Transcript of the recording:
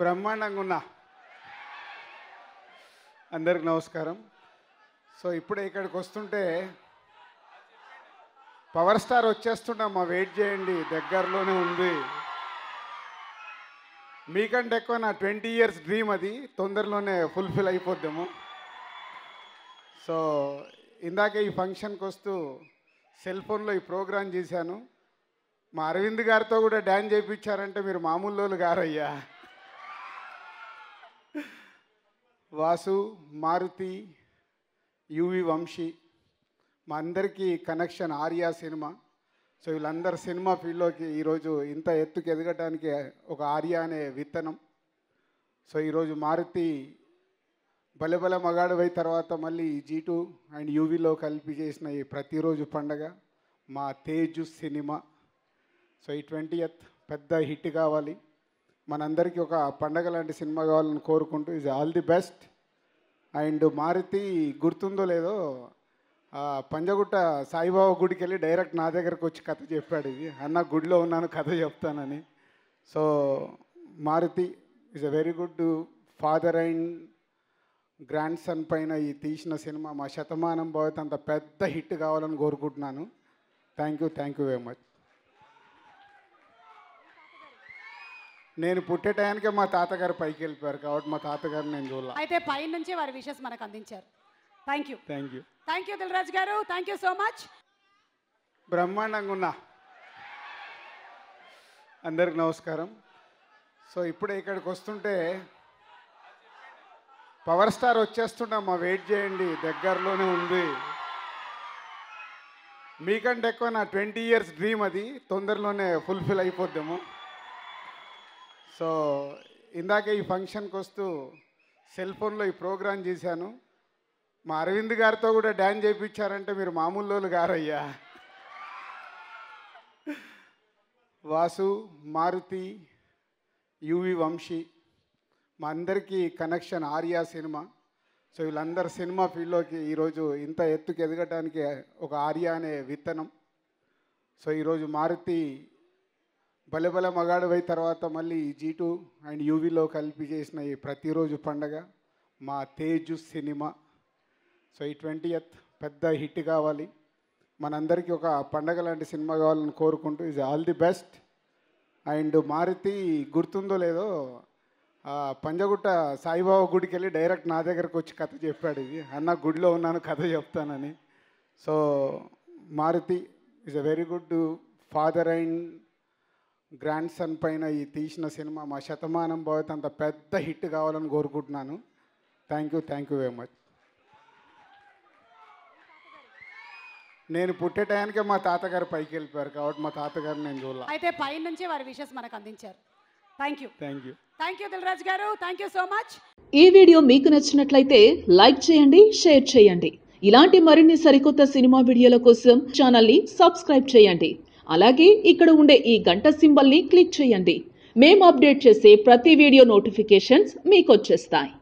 బ్రహ్మాండంగా ఉన్నా అందరికి నమస్కారం సో ఇప్పుడే ఇక్కడికి వస్తుంటే పవర్ స్టార్ వచ్చేస్తున్నామా వెయిట్ చేయండి దగ్గరలోనే ఉంది మీకంటే ఎక్కువ నా ట్వంటీ ఇయర్స్ డ్రీమ్ అది తొందరలోనే ఫుల్ఫిల్ అయిపోద్దాము సో ఇందాకే ఈ ఫంక్షన్కి వస్తూ సెల్ ఫోన్లో ఈ ప్రోగ్రామ్ చేశాను మా అరవింద్ గారితో కూడా డ్యాన్స్ చేయించారంటే మీరు మామూలు వాళ్ళు గారయ్యా వాసు మారుతి యువి వంశీ మా అందరికీ కనెక్షన్ ఆర్యా సినిమా సో వీళ్ళందరూ సినిమా ఫీల్డ్లోకి ఈరోజు ఇంత ఎత్తుకు ఎదగటానికి ఒక ఆర్యా అనే విత్తనం సో ఈరోజు మారుతి బలబల మగాడువై తర్వాత మళ్ళీ జీ టూ అండ్ యూవీలో కలిపి చేసిన ఈ ప్రతిరోజు పండగ మా తేజు సినిమా సో ఈ ట్వంటీ పెద్ద హిట్ కావాలి మనందరికీ ఒక పండగ లాంటి సినిమా కావాలని కోరుకుంటూ is all the best and Maruthi గుర్తుందో లేదో ఆ, పంజగుట్ట సాయిబాబా గుడికి వెళ్ళి డైరెక్ట్ నా దగ్గరకు వచ్చి కథ చెప్పాడు ఇది అన్న గుడిలో ఉన్నాను కథ చెప్తానని so Maruthi is a very good father and grand son పైన ఈ తీసిన సినిమా మా శతమానం భవత్ అంత పెద్ద హిట్ కావాలని కోరుకుంటున్నాను thank you thank you very much నేను పుట్టే టయానికే మా తాతగారు పైకి వెళ్ళిపోయారు కాబట్టి మా తాతగారు నేను చూడాల అయితే పై నుంచి వారి విషెస్ మనకు అందించారు thank you thank you thank you Dilraj గారు థ్యాంక్ యూ సో మచ్ బ్రహ్మాండంగా ఉన్నా అందరికి నమస్కారం సో ఇప్పుడే ఇక్కడికి వస్తుంటే పవర్ స్టార్ వచ్చేస్తున్నామా వెయిట్ చేయండి దగ్గరలోనే ఉంది మీకంటే ఎక్కువ నా ట్వంటీ ఇయర్స్ డ్రీమ్ అది తొందరలోనే ఫుల్ఫిల్ అయిపోద్దాము సో ఇందాకే ఈ ఫంక్షన్కి వస్తూ సెల్ ఫోన్లో ఈ ప్రోగ్రామ్ చేశాను మా అరవింద్ గారితో కూడా డ్యాన్స్ చేయించారంటే మీరు మామూలు వాళ్ళు గారయ్యా వాసు మారుతి యువి వంశీ మా అందరికీ కనెక్షన్ ఆర్యా సినిమా సో వీళ్ళందరూ సినిమా ఫీల్డ్లోకి ఈరోజు ఇంత ఎత్తుకు ఎదగటానికి ఒక ఆర్యా అనే విత్తనం సో ఈరోజు మారుతి బలబల మగాడువై తర్వాత మళ్ళీ జీ టూ అండ్ యూవీలో కలిపి చేసిన ఈ ప్రతిరోజు పండగ మా తేజు సినిమా సో ఈ ట్వంటీ పెద్ద హిట్ కావాలి మనందరికీ ఒక పండగ లాంటి సినిమా కావాలని కోరుకుంటూ is all the best and Maruthi గుర్తుందో లేదో ఆ, పంజగుట్ట సాయిబాబా గుడికి వెళ్ళి డైరెక్ట్ నా దగ్గరకు వచ్చి కథ చెప్పాడు ఇది అన్న గుడిలో ఉన్నాను కథ చెప్తానని so Maruthi is a very good father and grand son పైన ఈ తీసిన సినిమా మా శతమానం భవత్ అంత పెద్ద హిట్ కావాలని కోరుకుంటున్నాను thank you thank you very much నేను పుట్టే టయానికే మా తాతగారు పైకి వెళ్ళిపోయారు కాబట్టి మా తాతగారు నేను చూడాల అయితే పై నుంచి వారి విషెస్ మనకు అందించారు thank you thank you thank you Dilraj గారు థ్యాంక్ యూ సో మచ్ ఈ వీడియో మీకు నచ్చినట్లయితే లైక్ చేయండి షేర్ చేయండి ఇలాంటి మరిన్ని సరికొత్త సినిమా వీడియోల కోసం ఛానల్ని సబ్స్క్రైబ్ చేయండి అలాగే ఇక్కడ ఉండే ఈ గంట సింబల్ని క్లిక్ చేయండి మేము అప్డేట్ చేసే ప్రతి వీడియో నోటిఫికేషన్స్ మీకు వచ్చేస్తాయి